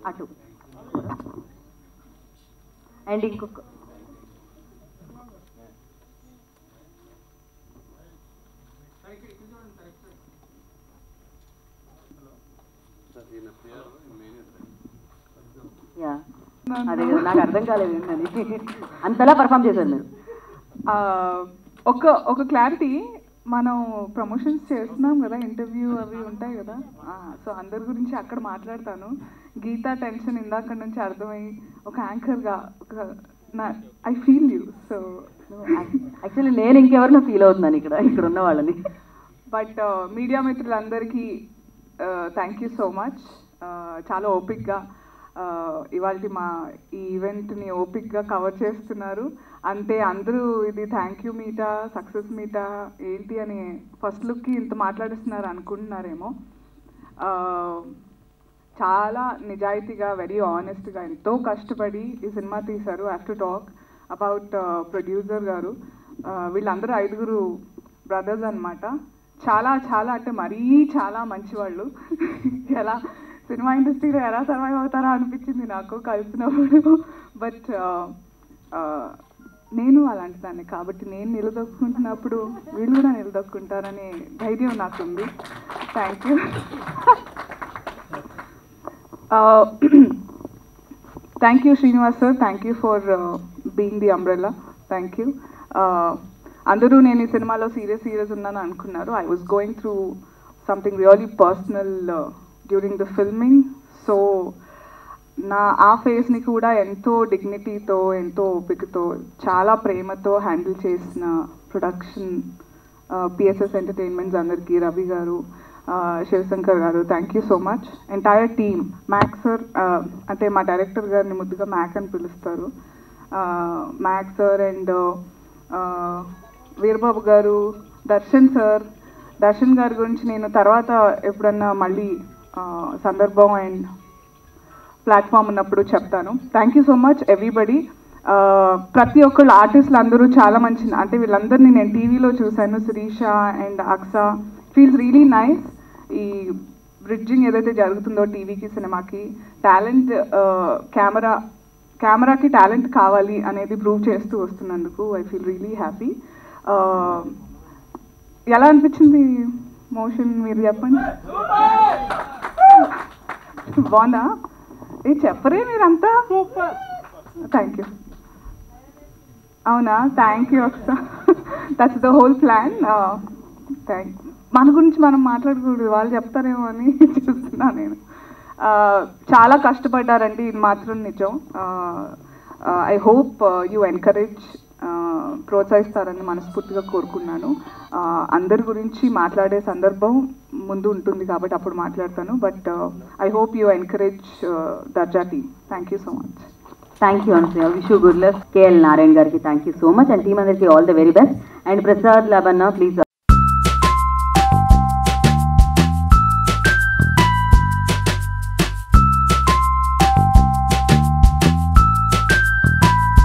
అటు అండ్ ఇంకొక యా అదే కదా నాకు అర్థం కాలేదు ఏంటని అంతలా పర్ఫామ్ చేశారు మీరు ఆ, ఒక ఒక క్లారిటీ మనం ప్రమోషన్స్ చేస్తున్నాం కదా ఇంటర్వ్యూ అవి ఉంటాయి కదా సో అందరి గురించి అక్కడ మాట్లాడతాను గీతా టెన్షన్ ఇందాక నుంచి అర్థమై ఒక యాంకర్గా ఒక నా I feel you so actually నేను ఇంకెవరినో ఫీల్ అవుతున్నాను ఇక్కడ ఇక్కడ ఉన్న వాళ్ళని బట్ మీడియా మిత్రులందరికీ థ్యాంక్ యూ సో మచ్ చాలా ఓపిక్గా ఇవాళ మా ఈ ఈవెంట్ని ఓపిక్గా కవర్ చేస్తున్నారు అంటే అందరూ ఇది థ్యాంక్ యూ మీటా సక్సెస్ మీటా ఏంటి అని ఫస్ట్ లుక్కి ఇంత మాట్లాడిస్తున్నారు అనుకుంటున్నారేమో Uh, చాలా నిజాయితీగా వెరీ ఆనెస్ట్గా ఎంతో కష్టపడి ఈ సినిమా తీశారు have to talk about producer garu Uh, వీళ్ళందరూ ఐదుగురు బ్రదర్స్ అన్నమాట చాలా చాలా అంటే మరీ చాలా మంచివాళ్ళు ఎలా సినిమా ఇండస్ట్రీలో ఎలా సర్వైవ్ అవుతారా అనిపించింది నాకు కలిసినప్పుడు బట్ నేను అలాంటి దాన్ని కాబట్టి నేను నిలదొక్కుంటున్నప్పుడు వీళ్ళు కూడా నిలదొక్కుంటారనే ధైర్యం నాకుంది thank you thank you Srinivas sir thank you for being the umbrella thank you అందరూ నేను ఈ సినిమాలో సీరియస్ సీరియస్ ఉన్నాను అనుకున్నారు I was going through something really personal during the filming so నా ఆ ఫేస్ని కూడా ఎంతో డిగ్నిటీతో ఎంతో ఓపికతో చాలా ప్రేమతో హ్యాండిల్ చేసిన ప్రొడక్షన్ పిఎస్ఎస్ ఎంటర్టైన్మెంట్స్ అందరికీ రవి గారు ఆ, Shivashankar garu thank you so much entire team Mac sir అంటే మా డైరెక్టర్ గారిని ముద్దుగా మ్యాక్ అని పిలుస్తారు మ్యాక్ సార్ అండ్ వీరబాబు గారు దర్శన్ సార్ దర్శన్ గారి గురించి నేను తర్వాత ఎప్పుడన్నా మళ్ళీ ఆ, సందర్భం అండ్ ప్లాట్ఫామ్ ఉన్నప్పుడు చెప్తాను thank you so much everybody ప్రతి ఒక్కళ్ళు ఆర్టిస్టులు అందరూ చాలా మంచి అంటే వీళ్ళందరినీ నేను టీవీలో చూశాను Sirisha and Aksa feels really nice ఈ బ్రిడ్జింగ్ ఏదైతే జరుగుతుందో టీవీకి సినిమాకి టాలెంట్ కెమెరా కెమెరాకి టాలెంట్ కావాలి అనేది ప్రూవ్ చేస్తూ వస్తున్నందుకు ఐ ఫీల్ రియలీ హ్యాపీ ఎలా అనిపించింది మోషన్ మీరు చెప్పండి బాగుందా ఏ చెప్పరే మీరంతా థ్యాంక్ యూ అవునా thank you Aksa that's the whole plan thank మన గురించి మనం మాట్లాడకూడదు వాళ్ళు చెప్తారేమో అని చూస్తున్నా నేను Uh, చాలా కష్టపడ్డారండి ఇది మాత్రం నిజం ఐ హోప్ యూ ఎంకరేజ్ ప్రోత్సహిస్తారని మనస్ఫూర్తిగా కోరుకున్నాను Uh, అందరి గురించి మాట్లాడే సందర్భం ముందు ఉంటుంది కాబట్టి అప్పుడు మాట్లాడతాను but I hope you encourage Darja team thank you so much thank you Anasuya wish good luck K L Narayana గారికి thank you so much and team అందరికి all the very best and Prasad Labanna please